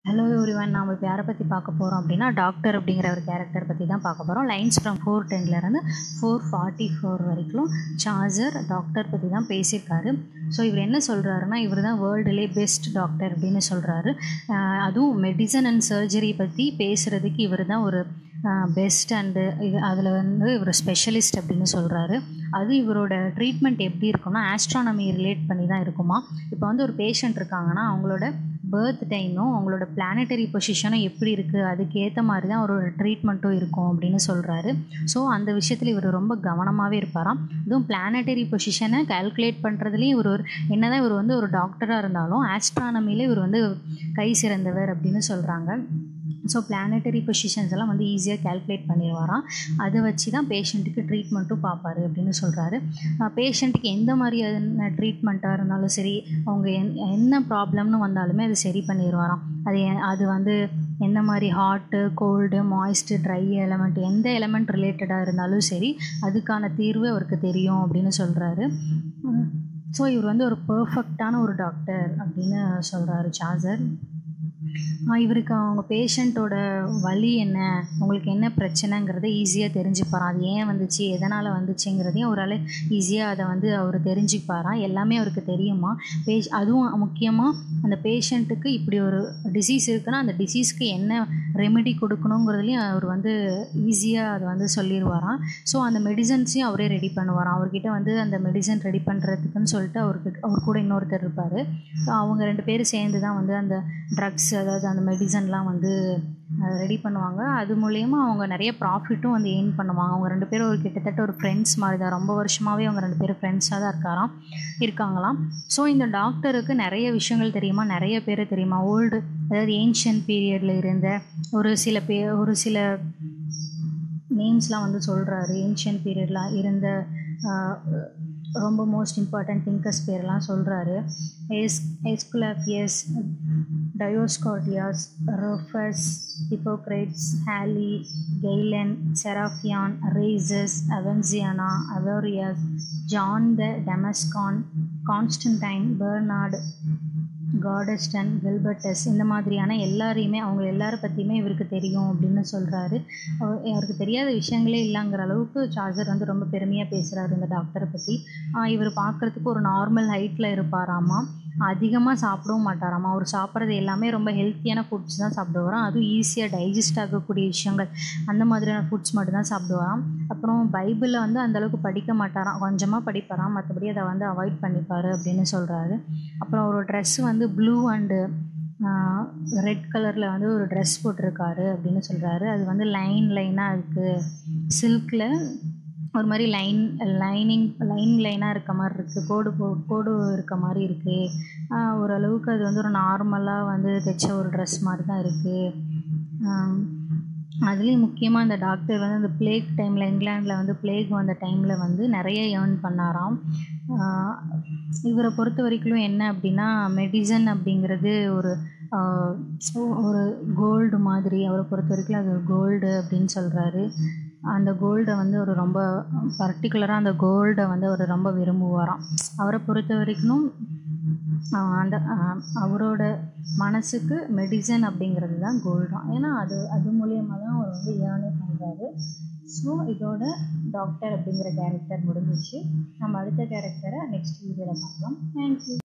hello everyone நாம் இப்போ யாரை பற்றி பார்க்க போகிறோம் அப்படின்னா டாக்டர் அப்படிங்கிற ஒரு கேரக்டர் பற்றி தான் பார்க்க போகிறோம் லைன்ஸ் ஃப்ரம் ஃபோர் டென்லேருந்து ஃபோர் ஃபார்ட்டி ஃபோர் வரைக்கும் சார்ஜர் டாக்டர் பற்றி தான் பேசியிருக்காரு ஸோ இவர் என்ன சொல்கிறாருன்னா இவர் தான் வேர்ல்டுலே பெஸ்ட் டாக்டர் அப்படின்னு சொல்கிறாரு அதுவும் மெடிசன் அண்ட் சர்ஜரி பற்றி பேசுகிறதுக்கு இவர் தான் ஒரு பெஸ்ட் அண்டு இது அதில் வந்து இவர் ஸ்பெஷலிஸ்ட் அப்படின்னு சொல்கிறாரு அது இவரோட ட்ரீட்மெண்ட் எப்படி இருக்கும்னா ஆஸ்ட்ரானமி ரிலேட் பண்ணி தான் இருக்குமா இப்போ வந்து ஒரு பேஷண்ட் இருக்காங்கன்னா அவங்களோட பேர்த் டைமும் அவங்களோட பிளானட்டரி பொசிஷனும் எப்படி இருக்குது அதுக்கு ஏற்ற மாதிரி தான் அவரோட ட்ரீட்மெண்ட்டும் இருக்கும் அப்படின்னு சொல்கிறாரு ஸோ அந்த விஷயத்தில் இவர் ரொம்ப கவனமாகவே இருப்பாராம் அதுவும் பிளானட்டரி பொசிஷனை கால்குலேட் பண்ணுறதுலேயும் இவர் ஒரு என்ன தான் இவர் வந்து ஒரு டாக்டராக இருந்தாலும் ஆஸ்ட்ரானமியில் இவர் வந்து கை சிறந்தவர் அப்படின்னு சொல்கிறாங்க ஸோ பிளானட்டரி பொசிஷன்ஸ் எல்லாம் வந்து ஈஸியாக கேல்குலேட் பண்ணிடுவாராம் அதை வச்சு தான் பேஷண்ட்டுக்கு ட்ரீட்மெண்ட்டும் பார்ப்பாரு அப்படின்னு சொல்கிறாரு பேஷண்ட்டுக்கு எந்த மாதிரியான ட்ரீட்மெண்ட்டாக இருந்தாலும் சரி அவங்க என் என்ன ப்ராப்ளம்னு வந்தாலுமே அது சரி பண்ணிடுவாராம் அது அது வந்து எந்த மாதிரி hot cold moist dry element எந்த எலமெண்ட் ரிலேட்டடாக இருந்தாலும் சரி அதுக்கான தீர்வு அவருக்கு தெரியும் அப்படின்னு சொல்கிறாரு ஸோ இவர் வந்து ஒரு பர்ஃபெக்டான ஒரு டாக்டர் அப்படின்னு சொல்கிறாரு சார்ஜர் இவருக்கு அவங்க பேஷண்ட்டோட வலி என்ன உங்களுக்கு என்ன பிரச்சனைங்கிறத ஈஸியாக தெரிஞ்சுப்பாராம் அது ஏன் வந்துச்சு எதனால் வந்துச்சுங்கிறதையும் அவரால் ஈஸியாக அதை வந்து அவர் தெரிஞ்சுப்பாராம் எல்லாமே அவருக்கு தெரியுமா பேஷ் அதுவும் முக்கியமாக அந்த பேஷண்ட்டுக்கு இப்படி ஒரு டிசீஸ் இருக்குன்னா அந்த டிசீஸ்க்கு என்ன ரெமெடி கொடுக்கணுங்கிறதுலையும் அவர் வந்து ஈஸியாக அதை வந்து சொல்லிடுவாராம் ஸோ அந்த மெடிசன்ஸையும் அவரே ரெடி பண்ணுவாராம் அவர்கிட்ட வந்து அந்த மெடிசன் ரெடி பண்ணுறதுக்குன்னு சொல்லிட்டு அவருக்கு அவர் கூட இன்னொருத்தர் இருப்பார் அவங்க ரெண்டு பேரும் சேர்ந்து தான் வந்து அந்த ட்ரக்ஸ் அதாவது அந்த மெடிசன்லாம் வந்து ரெடி பண்ணுவாங்க அது மூலயமா அவங்க நிறைய ப்ராஃபிட்டும் வந்து எயின் பண்ணுவாங்க அவங்க ரெண்டு பேரும் ஒரு கிட்டத்தட்ட ஒரு ஃப்ரெண்ட்ஸ் மாதிரி தான் ரொம்ப வருஷமாகவே அவங்க ரெண்டு பேரும் ஃப்ரெண்ட்ஸாக தான் இருக்காராம் இருக்காங்களாம் ஸோ இந்த டாக்டருக்கு நிறைய விஷயங்கள் தெரியுமா நிறைய பேர் தெரியுமா ஓல்டு அதாவது ஏன்ஷியன் பீரியடில் இருந்த ஒரு சில பே ஒரு சில நேம்ஸ்லாம் வந்து சொல்கிறாரு ஏன்ஷியன் பீரியடில் இருந்த ரொம்ப மோஸ்ட் இம்பார்ட்டன்ட் திங்கர்ஸ் பேர்லாம் சொல்கிறாரு எஸ் Asclepius Dioscorides Rufus Hippocrates Haly Galen Serapion Rhazes Avicenna Averroes John the Damascene Constantine Bernard Gaddesden Gilbertus இந்த மாதிரியான எல்லாரையுமே அவங்க எல்லாரை பற்றியுமே இவருக்கு தெரியும் அப்படின்னு சொல்கிறாரு அவருக்கு தெரியாத விஷயங்களே இல்லைங்கிற அளவுக்கு சார்ஜர் வந்து ரொம்ப பெருமையாக பேசுகிறாரு இந்த டாக்டரை பற்றி இவர் பார்க்குறதுக்கு ஒரு நார்மல் ஹைட்டில் இருப்பாராமா அதிகமாக சாப்பிடவும் மாட்டாராமா அவர் சாப்பிட்றது எல்லாமே ரொம்ப ஹெல்த்தியான ஃபுட்ஸ் தான் சாப்பிடுவாராம் அதுவும் ஈஸியாக டைஜஸ்ட் ஆகக்கூடிய விஷயங்கள் அந்த மாதிரியான ஃபுட்ஸ் மட்டும் தான் சாப்பிடுவாராம் அப்புறம் பைபிளில் வந்து அந்தளவுக்கு படிக்க மாட்டாராம் கொஞ்சமாக படிப்பாராம் மற்றபடி அதை வந்து அவாய்ட் பண்ணிப்பார் அப்படின்னு சொல்கிறாரு அப்புறம் அவரோட ட்ரெஸ் வந்து ப்ளூ அண்டு ரெட் கலரில் வந்து ஒரு ட்ரெஸ் போட்டிருக்காரு அப்படின்னு சொல்கிறாரு அது வந்து லைன் லைனாக இருக்குது சில்கில் ஒரு மாதிரி லைன் லைனிங் லைன் லைனாக இருக்க மாதிரி இருக்குது கோடு போ கோடு இருக்க மாதிரி இருக்குது ஓரளவுக்கு அது வந்து ஒரு நார்மலாக வந்து தைச்ச ஒரு ட்ரெஸ் மாதிரி தான் இருக்குது அதுலேயும் முக்கியமாக இந்த டாக்டர் வந்து அந்த பிளேக் டைமில் இங்கிலாண்டில் வந்து பிளேக் வந்த டைமில் வந்து நிறைய ஏர்ன் பண்ணாராம் இவரை பொறுத்த வரைக்கும் என்ன அப்படின்னா மெடிசன் அப்படிங்கிறது ஒரு ஒரு கோல்டு மாதிரி அவரை பொறுத்த வரைக்கும் அது ஒரு கோல்டு அப்படின்னு சொல்கிறாரு அந்த கோல்டை வந்து ஒரு ரொம்ப பர்டிகுலராக அந்த கோல்டை வந்து அவர் ரொம்ப விரும்புவாராம் அவரை பொறுத்த வரைக்கும் அந்த அவரோட மனசுக்கு மெடிசன் அப்படிங்கிறது தான் கோல்டாம் ஏன்னா அது அது மூலியமாக தான் அவர் வந்து ஏர்னே பண்ணுறாரு ஸோ இதோட டாக்டர் அப்படிங்கிற கேரக்டர் முடிஞ்சிச்சு நம்ம அடுத்த கேரக்டரை நெக்ஸ்ட் வீடியோவில் பார்க்கலாம் தேங்க்யூ